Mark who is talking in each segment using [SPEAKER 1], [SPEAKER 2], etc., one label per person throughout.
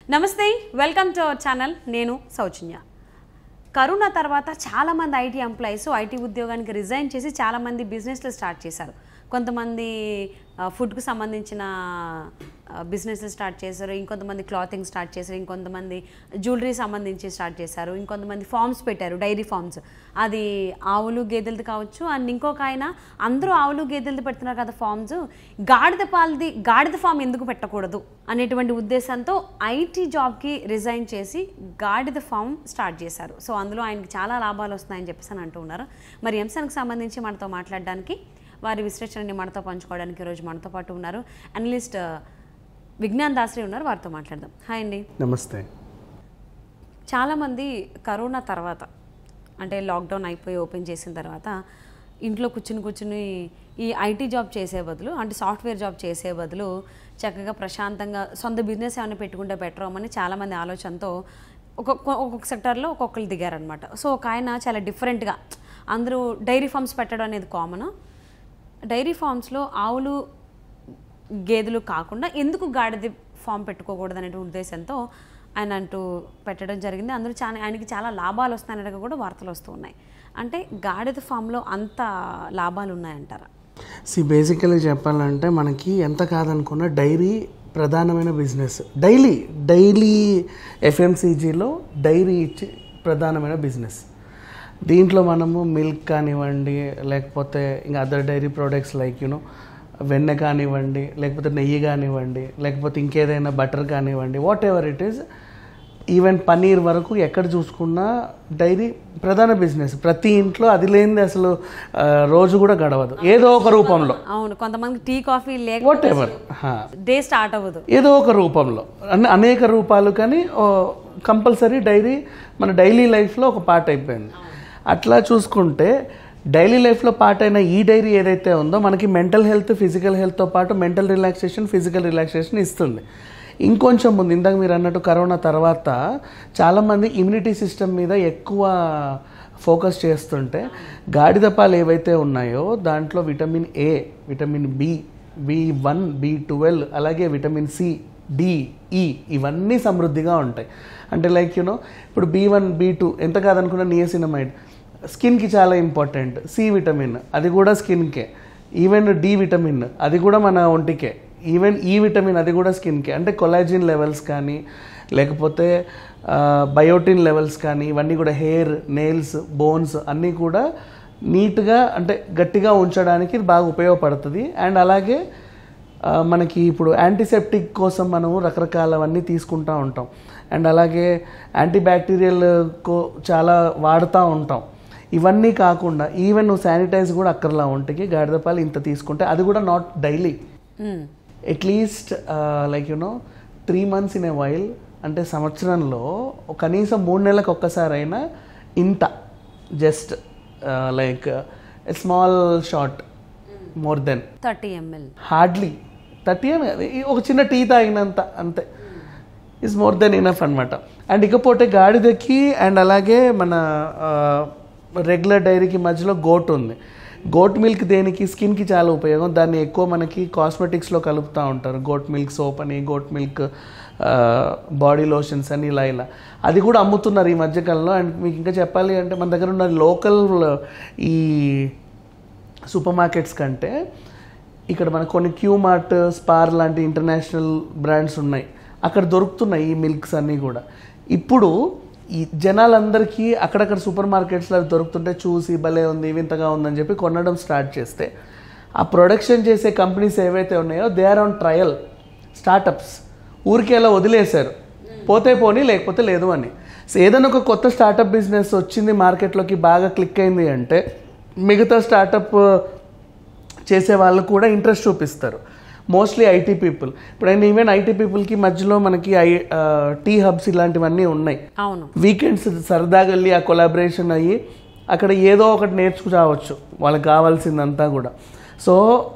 [SPEAKER 1] నమస్తే welcome to our channel నేను సౌజన్య corona తర్వాత చాలామంది ఐటీ ఎంప్లాయీస్ ఐటీ ఉద్యోగానికి రిజైన్ చేసి చాలామంది బిజినెస్లు స్టార్ట్ చేశారు కొంతమంది ఆ, ఫుడ్కు సంబంధించిన బిజినెస్ స్టార్ట్ చేశారు ఇంకొంతమంది క్లాతింగ్ స్టార్ట్ చేశారు ఇంకొంతమంది జ్యువెలరీ సంబంధించి స్టార్ట్ చేశారు ఇంకొంతమంది ఫార్మ్స్ పెట్టారు డైరీ ఫార్మ్స్ అది ఆవులు గేదెలది కావచ్చు అండ్ ఇంకొక ఆయన అందరూ ఆవులు గేదెలది పెడుతున్నారు కదా ఫార్మ్స్ గాడిద పాలది గాడిద ఫామ్ ఎందుకు పెట్టకూడదు అనేటువంటి ఉద్దేశంతో ఐటీ జాబ్కి రిజైన్ చేసి గాడిద ఫామ్ స్టార్ట్ చేశారు సో అందులో ఆయనకి చాలా లాభాలు వస్తున్నాయని చెప్పేసి అని అంటూ ఉన్నారు మరి ఈ అంశానికి సంబంధించి మనతో మాట్లాడడానికి వారి విశ్లేషణని మనతో పంచుకోవడానికి ఈరోజు మనతో పాటు ఉన్నారు అనలిస్ట్ విజ్ఞాన్ దాసరి ఉన్నారు వారితో మాట్లాడదాం హాయ్ అండి
[SPEAKER 2] నమస్తే
[SPEAKER 1] చాలామంది కరోనా తర్వాత అంటే లాక్డౌన్ అయిపోయి ఓపెన్ చేసిన తర్వాత ఇంట్లో కూర్చుని కూర్చుని ఈ ఐటీ జాబ్ చేసే బదులు అంటే సాఫ్ట్వేర్ జాబ్ చేసే బదులు చక్కగా ప్రశాంతంగా సొంత బిజినెస్ ఏమైనా పెట్టుకుంటే బెటర్ అని చాలామంది ఆలోచనతో ఒక్కొక్క ఒక్కొక్క సెక్టర్లో ఒక్కొక్కరు దిగారనమాట సో ఒక ఆయన చాలా డిఫరెంట్గా అందరూ డైరీ ఫార్మ్స్ పెట్టడం అనేది కామన్ డైరీ ఫార్మ్స్లో ఆవులు గేదెలు కాకుండా ఎందుకు గాడిద ఫామ్ పెట్టుకోకూడదు అనే ఉద్దేశంతో ఆయన అంటూ పెట్టడం జరిగింది అందులో చాలా ఆయనకి చాలా లాభాలు వస్తున్నాయనగా కూడా వార్తలు వస్తూ ఉన్నాయి అంటే గాడిద ఫామ్లో అంత లాభాలు ఉన్నాయంటారా
[SPEAKER 2] సి బేసికలీ చెప్పాలంటే మనకి ఎంత కాదనుకున్నా డైరీ ప్రధానమైన బిజినెస్ డైలీ డైలీ ఎఫ్ఎంసీజీలో డైరీ ఇచ్చి ప్రధానమైన బిజినెస్ దీంట్లో మనము మిల్క్ కానివ్వండి లేకపోతే ఇంకా other dairy products like you know వెన్నె కానివ్వండి లేకపోతే నెయ్యి కానివ్వండి లేకపోతే ఇంకేదైనా బటర్ కానివ్వండి whatever it is even paneer వరకు ఎక్కడ చూసుకున్నా డైరీ ప్రధాన బిజినెస్ ప్రతి ఇంట్లో అది లేనిది అసలు ఆ, రోజు కూడా గడవదు ఏదో ఒక రూపంలో
[SPEAKER 1] అవును కొంతమంది టీ కాఫీ లేక
[SPEAKER 2] వాట్ ఎవర్
[SPEAKER 1] డే స్టార్ట్ అవ్వదు
[SPEAKER 2] ఏదో ఒక రూపంలో అన్ని అనేక రూపాలు కానీ కంపల్సరీ డైరీ మన డైలీ లైఫ్లో ఒక పార్ట్ అయిపోయింది అట్లా చూసుకుంటే డైలీ లైఫ్లో పార్ట్ అయిన ఈ డైరీ ఏదైతే ఉందో మనకి మెంటల్ హెల్త్ ఫిజికల్ హెల్త్తో పాటు మెంటల్ రిలాక్సేషన్ ఫిజికల్ రిలాక్సేషన్ ఇస్తుంది ఇంకొంచెం ముందు ఇందాక మీరు అన్నట్టు కరోనా తర్వాత చాలామంది ఇమ్యూనిటీ సిస్టమ్ మీద ఎక్కువ ఫోకస్ చేస్తుంటే గాడిద పాలు ఏవైతే ఉన్నాయో దాంట్లో vitamin A vitamin B B one B twelve అలాగే విటమిన్ సి డి ఈ ఇవన్నీ సమృద్ధిగా ఉంటాయి అంటే లైక్ యూనో ఇప్పుడు బి వన్ బి టూ ఎంత కాదనుకున్న నియసినమైడ్ స్కిన్కి చాలా ఇంపార్టెంట్ సి విటమిన్ అది కూడా స్కిన్కే ఈవెన్ డి విటమిన్ అది కూడా మన ఒంటికే ఈవెన్ ఈ విటమిన్ అది కూడా స్కిన్కే అంటే కొలాజిన్ లెవెల్స్ కానీ లేకపోతే బయోటిన్ లెవెల్స్ కానీ ఇవన్నీ కూడా హెయిర్ నెయిల్స్ బోన్స్ అన్నీ కూడా నీట్గా అంటే గట్టిగా ఉంచడానికి ఇది బాగా ఉపయోగపడుతుంది అండ్ అలాగే ఆ, మనకి ఇప్పుడు యాంటీసెప్టిక్ కోసం మనం రకరకాలవన్నీ తీసుకుంటూ ఉంటాం అండ్ అలాగే యాంటీబ్యాక్టీరియల్ కో చాలా వాడుతూ ఉంటాం ఇవన్నీ కాకుండా ఈవెన్ నువ్వు శానిటైజ్ కూడా అక్కర్లా ఒంటికి గాడిద పాలు ఇంత తీసుకుంటే అది కూడా not daily
[SPEAKER 1] hmm.
[SPEAKER 2] At least like you know three months in a while అంటే సంవత్సరంలో కనీసం మూడు నెలలకు ఒక్కసారైనా ఇంత just like small short more than
[SPEAKER 1] thirty ML
[SPEAKER 2] hardly thirty అని కాదు, ఈ ఒక చిన్న టీ తాగినంత అంతే ఈజ్ మోర్ దెన్ ఇనఫ్ అనమాట అండ్ ఇకపోతే గాడిదకి అండ్ అలాగే మన రెగ్యులర్ డైరీకి మధ్యలో గోట్ ఉంది గోట్ మిల్క్ దేనికి స్కిన్కి చాలా ఉపయోగం దాన్ని ఎక్కువ మనకి కాస్మెటిక్స్లో కలుపుతూ ఉంటారు గోట్ మిల్క్ సోప్ అని గోట్ మిల్క్ బాడీ లోషన్స్ అని ఇలా ఇలా అది కూడా అమ్ముతున్నారు ఈ మధ్యకాలంలో అండ్ మీకు ఇంకా చెప్పాలి అంటే మన దగ్గర ఉన్న లోకల్ ఈ సూపర్ మార్కెట్స్ కంటే ఇక్కడ మన కొన్ని క్యూ మార్ట్ స్పార్ లాంటి ఇంటర్నేషనల్ బ్రాండ్స్ ఉన్నాయి అక్కడ దొరుకుతున్నాయి ఈ మిల్క్స్ అన్నీ కూడా ఇప్పుడు ఈ జనాలందరికీ అక్కడక్కడ సూపర్ మార్కెట్స్లో అవి దొరుకుతుంటే చూసి భలే ఉంది వింతగా ఉందని చెప్పి కొనడం స్టార్ట్ చేస్తే ఆ ప్రొడక్షన్ చేసే కంపెనీస్ ఏవైతే ఉన్నాయో they are on trial startups ఊరికే అలా వదిలేశారు పోతే పోనీ లేకపోతే లేదు అని సో ఏదైనా ఒక కొత్త స్టార్టప్ బిజినెస్ వచ్చింది మార్కెట్లోకి బాగా క్లిక్ అయింది అంటే మిగతా స్టార్టప్ చేసే వాళ్ళు కూడా ఇంట్రెస్ట్ చూపిస్తారు మోస్ట్లీ ఐటీ పీపుల్ ఇప్పుడు ఈవెన్ ఐటీ పీపుల్కి మధ్యలో మనకి ఐ టీ హబ్స్ ఇలాంటివన్నీ ఉన్నాయి
[SPEAKER 1] అవును
[SPEAKER 2] వీకెండ్స్ సరదాగా వెళ్ళి ఆ కొలాబరేషన్ అయ్యి అక్కడ ఏదో ఒకటి నేర్చుకు రావచ్చు వాళ్ళకి కావాల్సిందంతా కూడా సో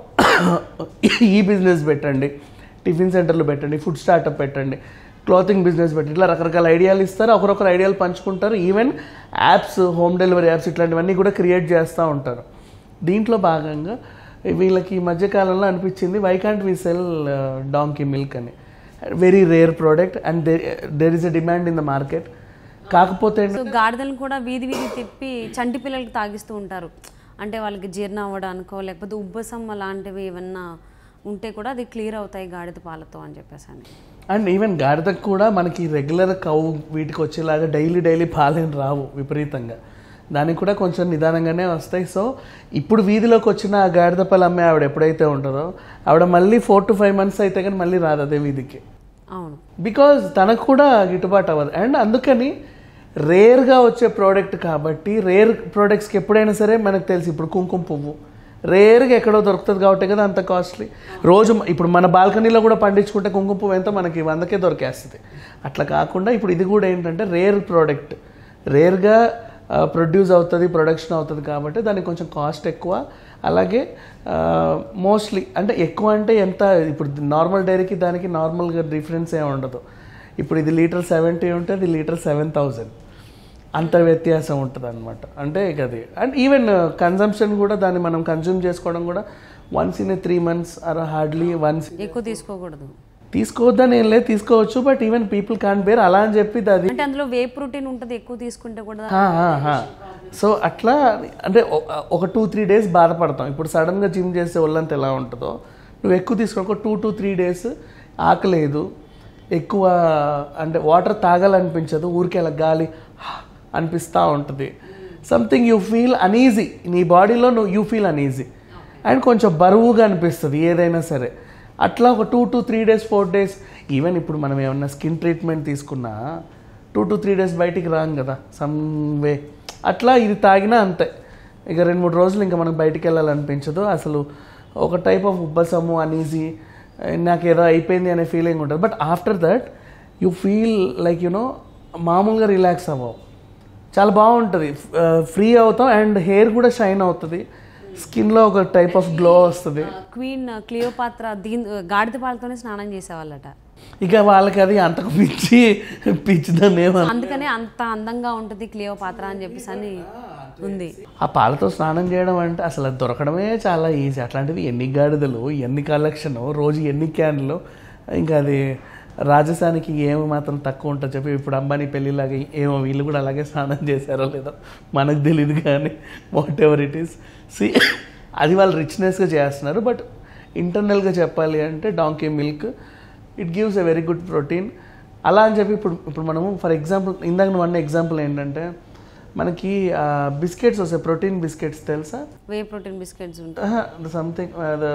[SPEAKER 2] ఈ బిజినెస్ పెట్టండి టిఫిన్ సెంటర్లు పెట్టండి ఫుడ్ స్టార్టప్ పెట్టండి క్లాతింగ్ బిజినెస్ పెట్టి ఇట్లా రకరకాల ఐడియాలు ఇస్తారు ఒకరొకరు ఐడియాలు పంచుకుంటారు even apps home delivery apps ఇట్లాంటివన్నీ కూడా క్రియేట్ చేస్తూ ఉంటారు దీంట్లో భాగంగా వీళ్ళకి ఈ మధ్యకాలంలో అనిపించింది why can't we sell donkey milk అని very rare product and there is a demand in the market కాకపోతే
[SPEAKER 1] సో గాడిదలను కూడా వీధి వీధి తిప్పి చంటి పిల్లలకి తాగిస్తూ ఉంటారు అంటే వాళ్ళకి జీర్ణం అవ్వడానికో లేకపోతే ఉబ్బసం లాంటివి ఏమన్నా ఉంటే కూడా అది క్లియర్ అవుతాయి గాడిద పాలతో అని చెప్పేసి అని
[SPEAKER 2] అండ్ ఈవెన్ గాడిదకు కూడా మనకి రెగ్యులర్ కౌ వీటికి వచ్చేలాగా డైలీ డైలీ పాలేం రావు విపరీతంగా దానికి కూడా కొంచెం నిదానంగానే వస్తాయి సో ఇప్పుడు వీధిలోకి వచ్చిన ఆ గాడిద పాలు అమ్మే ఆవిడ ఎప్పుడైతే ఉంటుందో ఆవిడ మళ్ళీ ఫోర్ టు ఫైవ్ మంత్స్ అయితే కానీ మళ్ళీ రాదు అదే వీధికి
[SPEAKER 1] అవును
[SPEAKER 2] బికాజ్ తనకు కూడా గిట్టుబాటు అవ్వదు అండ్ అందుకని రేర్గా వచ్చే ప్రోడక్ట్ కాబట్టి రేర్ ప్రోడక్ట్స్కి ఎప్పుడైనా సరే మనకు తెలుసు ఇప్పుడు కుంకుమ పువ్వు రేర్గా ఎక్కడో దొరుకుతుంది కాబట్టి కదా అంత కాస్ట్లీ రోజు ఇప్పుడు మన బాల్కనీలో కూడా పండించుకుంటే కుంకుమ పువ్వు ఎంత మనకి వందకే దొరికేస్తుంది అట్లా కాకుండా ఇప్పుడు ఇది కూడా ఏంటంటే రేర్ ప్రోడక్ట్ రేర్గా ప్రొడ్యూస్ అవుతుంది ప్రొడక్షన్ అవుతుంది కాబట్టి దానికి కొంచెం కాస్ట్ ఎక్కువ అలాగే మోస్ట్లీ అంటే ఎక్కువ అంటే ఎంత ఇప్పుడు నార్మల్ డైరీకి దానికి నార్మల్గా డిఫరెన్స్ ఏమి ఉండదు ఇప్పుడు ఇది లీటర్ సెవెంటీ ఉంటే అది లీటర్ సెవెన్ థౌజండ్ అంత వ్యత్యాసం ఉంటుంది అనమాట అంటే ఇక అది అండ్ ఈవెన్ కన్జంప్షన్ కూడా దాన్ని మనం కన్జ్యూమ్ చేసుకోవడం కూడా once in a three months or hardly once
[SPEAKER 1] ఎక్కువ తీసుకోకూడదు
[SPEAKER 2] తీసుకోవద్దని ఏం లేదు తీసుకోవచ్చు but even people can bear అలా అని చెప్పి అది
[SPEAKER 1] అంటే అందులో వే ప్రోటీన్ ఉంటుంది ఎక్కువ తీసుకుంటే కూడా
[SPEAKER 2] సో అట్లా అంటే ఒ- ఒక టూ త్రీ డేస్ బాధపడతాం ఇప్పుడు సడన్గా జిమ్ చేస్తే ఒళ్ళంతా ఎలా ఉంటుందో నువ్వు ఎక్కువ తీసుకో ఒక టూ టు త్రీ డేస్ ఆకలేదు ఎక్కువ అంటే వాటర్ తాగాలనిపించదు ఊరికే అలా గాలి అనిపిస్తూ ఉంటుంది సంథింగ్ యూ ఫీల్ అనీజీ నీ బాడీలో నువ్వు యూ ఫీల్ అనీజీ అండ్ కొంచెం బరువుగా అనిపిస్తుంది ఏదైనా సరే అట్లా ఒక two to three days four days even ఇప్పుడు మనం ఏమన్నా స్కిన్ ట్రీట్మెంట్ తీసుకున్నా టూ టు త్రీ డేస్ బయటికి రాం కదా సమ్ వే అట్లా ఇది తాగినా అంతే ఇక రెండు మూడు రోజులు ఇంకా మనకు బయటికి వెళ్ళాలనిపించదు అసలు ఒక టైప్ ఆఫ్ ఉబ్బసము అనీజీ నాకు ఏదో అయిపోయింది అనే ఫీలింగ్ ఉంటుంది but after that you feel like you know మామూలుగా రిలాక్స్ అవ్వవు చాలా బాగుంటుంది ఫ్రీ అవుతాం అండ్ హెయిర్ కూడా షైన్ అవుతుంది స్కిన్లో ఒక టైప్ ఆఫ్ గ్లో వస్తుంది
[SPEAKER 1] క్వీన్ క్లియోపాత్ర దీని గాడిద పాలతోనే స్నానం చేసేవాళ్ళట
[SPEAKER 2] ఇక వాళ్ళకి అది అంతకు పిచ్చి పిచ్చిదని ఏమన్నా
[SPEAKER 1] అందుకనే అంత అందంగా ఉంటుంది క్లియోపాత్ర అని చెప్పేసి అని ఉంది
[SPEAKER 2] ఆ పాలతో స్నానం చేయడం అంటే అసలు అది దొరకడమే చాలా ఈజీ అట్లాంటిది ఎన్ని గాడిదలు ఎన్ని కలెక్షన్ రోజు ఎన్ని క్యాన్లు ఇంకా అది రాజస్థానికి ఏమి మాత్రం తక్కువ ఉంటుంది చెప్పి ఇప్పుడు అంబానీ పెళ్ళిలాగా ఏమో వీళ్ళు కూడా అలాగే స్నానం చేశారో లేదో మనకు తెలియదు కానీ whatever it is see అది వాళ్ళు రిచ్నెస్గా చేస్తున్నారు బట్ ఇంటర్నల్గా చెప్పాలి అంటే donkey milk it gives a very good protein అలా అని చెప్పి ఇప్పుడు ఇప్పుడు మనము ఫర్ ఎగ్జాంపుల్ ఇందాక నువ్వు అన్న ఎగ్జాంపుల్ ఏంటంటే మనకి బిస్కెట్స్ వస్తాయి ప్రోటీన్ బిస్కెట్స్ తెలుసా
[SPEAKER 1] వే ప్రోటీన్ బిస్కెట్స్ ఉంటాయి
[SPEAKER 2] సంథింగ్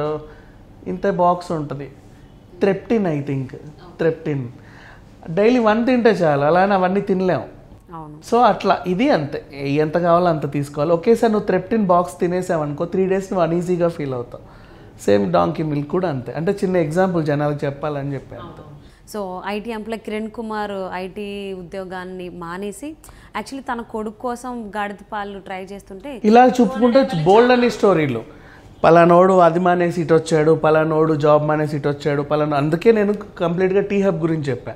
[SPEAKER 2] ఇంత బాక్స్ ఉంటుంది Threptin I think Threptin daily one తింటే చాలు అలానే అవన్నీ తినలేము
[SPEAKER 1] అవును
[SPEAKER 2] సో అట్లా ఇది అంతే ఎంత కావాలో అంత తీసుకోవాలి ఒకేసారి నువ్వు త్రెప్టిన్ బాక్స్ తినేసావనుకో త్రీ డేస్ నువ్వు అన్ఈజీగా ఫీల్ అవుతావు సేమ్ డాంకీ మిల్క్ కూడా అంతే అంటే చిన్న ఎగ్జాంపుల్ జనాలకు చెప్పాలని చెప్పి అంతే
[SPEAKER 1] so IT employee Kiran Kumar IT ఉద్యోగాన్ని మానేసి యాక్చువల్లీ తన కొడుకు కోసం గాడిద పాలు ట్రై చేస్తుంటే
[SPEAKER 2] ఇలా చెప్పుకుంటే బోల్డ్ అని స్టోరీలు పలానోడు అది మానేసి ఇటు వచ్చాడు పలానోడు జాబ్ మానేసి ఇటు వచ్చాడు పలానా అందుకే నేను కంప్లీట్గా టీ హబ్ గురించి చెప్పా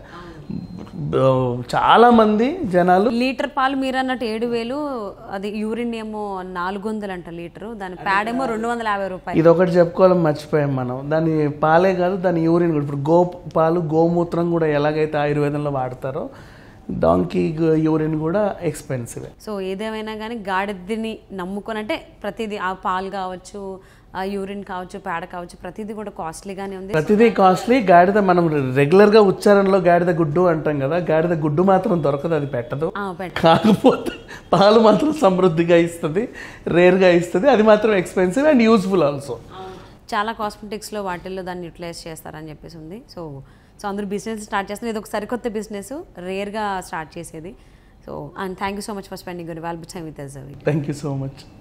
[SPEAKER 2] చాలా మంది జనాలు
[SPEAKER 1] లీటర్ పాలు మీరు అన్నట్టు ఏడు వేలు అది యూరిన్ ఏమో నాలుగు వందలు అంట లీటరు దాని ప్యాడ్ ఏమో రెండు వందల యాభై రూపాయలు
[SPEAKER 2] ఇది ఒకటి చెప్పుకోవాలని మర్చిపోయాం మనం దాని పాలే కాదు దాని యూరిన్ కూడా ఇప్పుడు గో పాలు గోమూత్రం కూడా ఎలాగైతే ఆయుర్వేదంలో వాడతారో డాంకీ యూరిన్ కూడా ఎక్స్పెన్సివ్
[SPEAKER 1] సో ఏదేమైనా కానీ గాడిదని నమ్ముకొని అంటే ప్రతిదీ ఆ పాలు కావచ్చు ఆ యూరిన్ కావచ్చు పేడ కావచ్చు ప్రతిదీ కూడా కాస్ట్లీగానే ఉంది
[SPEAKER 2] ప్రతిదీ కాస్ట్లీ గాడిద మనం రెగ్యులర్గా ఉచ్చారణలో గాడిద గుడ్డు అంటాం కదా గాడిద గుడ్డు మాత్రం దొరకదు అది పెట్టదు
[SPEAKER 1] ఆ, పెట్ట
[SPEAKER 2] కాకపోతే పాలు మాత్రం సమృద్ధిగా ఇస్తుంది రేర్గా ఇస్తుంది అది మాత్రం ఎక్స్పెన్సివ్ అండ్ యూజ్ఫుల్ ఆల్సో
[SPEAKER 1] చాలా కాస్మెటిక్స్లో వాటిల్లో దాన్ని యూటిలైజ్ చేస్తారని చెప్పేసి ఉంది సో సో అందరూ బిజినెస్ స్టార్ట్ చేస్తున్నారు ఇది ఒక సరికొత్త బిజినెస్ రేర్గా స్టార్ట్ చేసేది so and thank you so much for spending your valuable time with us
[SPEAKER 2] thank you so much